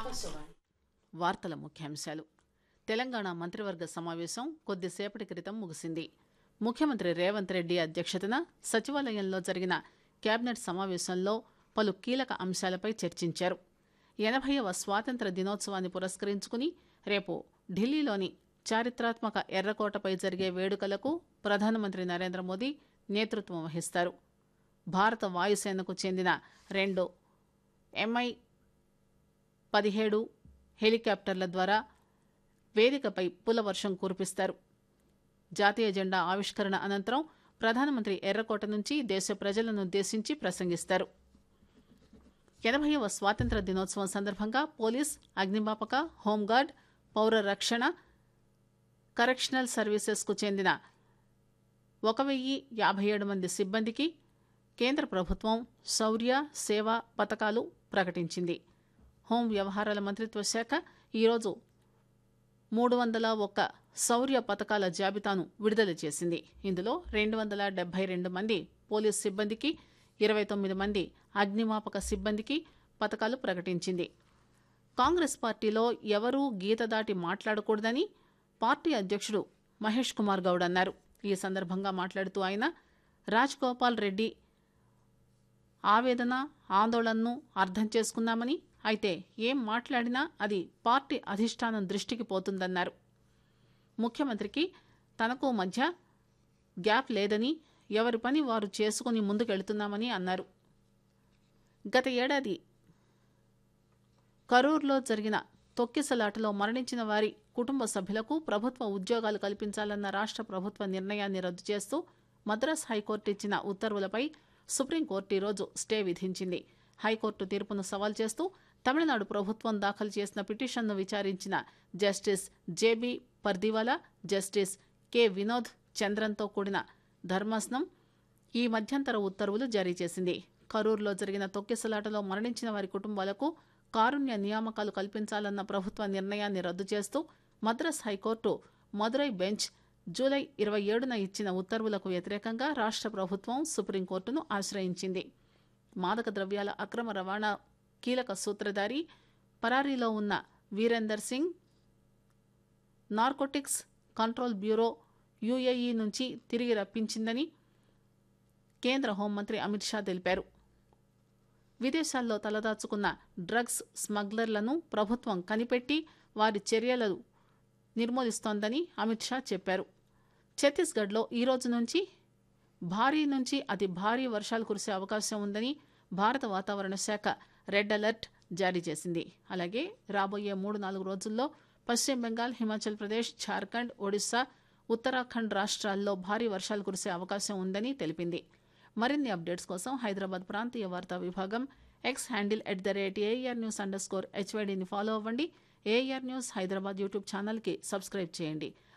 ఆకాశవాణి వార్తల ముఖ్యాంశాలు తెలంగాణ మంత్రివర్గ సమావేశం కొద్దిసేపటి క్రితం ముగిసింది ముఖ్యమంత్రి రేవంత్ రెడ్డి అధ్యక్షతన సచివాలయంలో జరిగిన కేబినెట్ సమావేశంలో పలు కీలక అంశాలపై చర్చించారు ఎనభైవ స్వాతంత్ర దినోత్సవాన్ని పురస్కరించుకుని రేపు ఢిల్లీలోని చారిత్రాత్మక ఎర్రకోటపై జరిగే వేడుకలకు ప్రధానమంత్రి నరేంద్ర మోదీ నేతృత్వం వహిస్తారు భారత వాయుసేనకు చెందిన రెండు ఎంఐ పదిహేడు హెలికాప్టర్ల ద్వారా వేదికపై పులవర్షం కురిపిస్తారు జాతీయ జెండా ఆవిష్కరణ అనంతరం ప్రధానమంత్రి ఎర్రకోట నుంచి దేశ ప్రజలను ఉద్దేశించి ప్రసంగిస్తారు ఎనభైవ స్వాతంత్ర దినోత్సవం సందర్భంగా పోలీస్ అగ్నిమాపక హోంగార్డ్ పౌర రక్షణ కరెక్షనల్ సర్వీసెస్కు చెందిన ఒక వెయ్యి యాభై ఏడు మంది సిబ్బందికి కేంద్ర ప్రభుత్వం శౌర్య సేవ పథకాలు ప్రకటించింది హోం వ్యవహారాల మంత్రిత్వ శాఖ ఈరోజు మూడు వందల ఒక్క శౌర్య పథకాల జాబితాను విడుదల చేసింది ఇందులో రెండు వందల డెబ్బై రెండు మంది పోలీస్ సిబ్బందికి ఇరవై తొమ్మిది మంది అగ్నిమాపక సిబ్బందికి పథకాలు ప్రకటించింది కాంగ్రెస్ పార్టీలో ఎవరూ గీత దాటి మాట్లాడకూడదని పార్టీ అధ్యక్షుడు మహేష్ కుమార్ గౌడ్ అన్నారు ఈ సందర్భంగా మాట్లాడుతూ ఆయన రాజ్ గోపాల్ రెడ్డి ఆవేదన ఆందోళనను అర్థం చేసుకున్నామని అయితే ఏం మాట్లాడినా అది పార్టీ అధిష్టానం దృష్టికి పోతుందన్నారు ముఖ్యమంత్రికి తనకు మధ్య గ్యాప్ లేదని ఎవరి పని వారు చేసుకుని ముందుకెళ్తున్నామని అన్నారు గత ఏడాది కరూర్లో జరిగిన తొక్కిసలాటలో మరణించిన వారి కుటుంబ సభ్యులకు ప్రభుత్వ ఉద్యోగాలు కల్పించాలన్న రాష్ట్ర ప్రభుత్వ నిర్ణయాన్ని రద్దు చేస్తూ మద్రాస్ హైకోర్టు ఇచ్చిన ఉత్తర్వులపై సుప్రీంకోర్టు ఈరోజు స్టే విధించింది హైకోర్టు తీర్పును సవాల్ చేస్తూ తమిళనాడు ప్రభుత్వం దాఖలు చేసిన పిటిషన్ను విచారించిన justice J B Pardiwala justice K Vinod చంద్రన్తో కూడిన ధర్మాసనం ఈ మధ్యంతర ఉత్తర్వులు జారీ చేసింది కరూర్లో జరిగిన తొక్కిసలాటలో మరణించిన వారి కుటుంబాలకు కారుణ్య నియామకాలు కల్పించాలన్న ప్రభుత్వ నిర్ణయాన్ని రద్దు చేస్తూ Madras high court Madurai bench July ఇరవై ఏడున ఇచ్చిన ఉత్తర్వులకు వ్యతిరేకంగా రాష్ట్ర ప్రభుత్వం సుప్రీంకోర్టును ఆశ్రయించింది మాదక ద్రవ్యాల అక్రమ రవాణా కీలక సూత్రధారి పరారీలో ఉన్న Virender Singh narcotics control bureau UAE నుంచి తిరిగి రప్పించిందని కేంద్ర హోంమంత్రి అమిత్ షా తెలిపారు విదేశాల్లో తలదాచుకున్న డ్రగ్స్ స్మగ్లర్లను ప్రభుత్వం కనిపెట్టి వారి చర్యలను నిర్మూలిస్తోందని అమిత్ షా చెప్పారు ఛత్తీస్గఢ్లో ఈ రోజు నుంచి భారీ నుంచి అతి భారీ వర్షాలు కురిసే అవకాశం ఉందని భారత వాతావరణ శాఖ రెడ్ అలర్ట్ జారీ చేసింది అలాగే రాబోయే మూడు నాలుగు రోజుల్లో పశ్చిమ బెంగాల్ హిమాచల్ ప్రదేశ్ ఝార్ఖండ్ ఒడిశా ఉత్తరాఖండ్ రాష్ట్రాల్లో భారీ వర్షాలు కురిసే అవకాశం ఉందని తెలిపింది మరిన్ని అప్డేట్స్ కోసం హైదరాబాద్ ప్రాంతీయ వార్తా విభాగం X handle at the rate AR news underscore హెచ్వైడీని ఫాలో అవ్వండి ఏఆర్ న్యూస్ హైదరాబాద్ యూట్యూబ్ ఛానల్కి సబ్స్క్రైబ్ చేయండి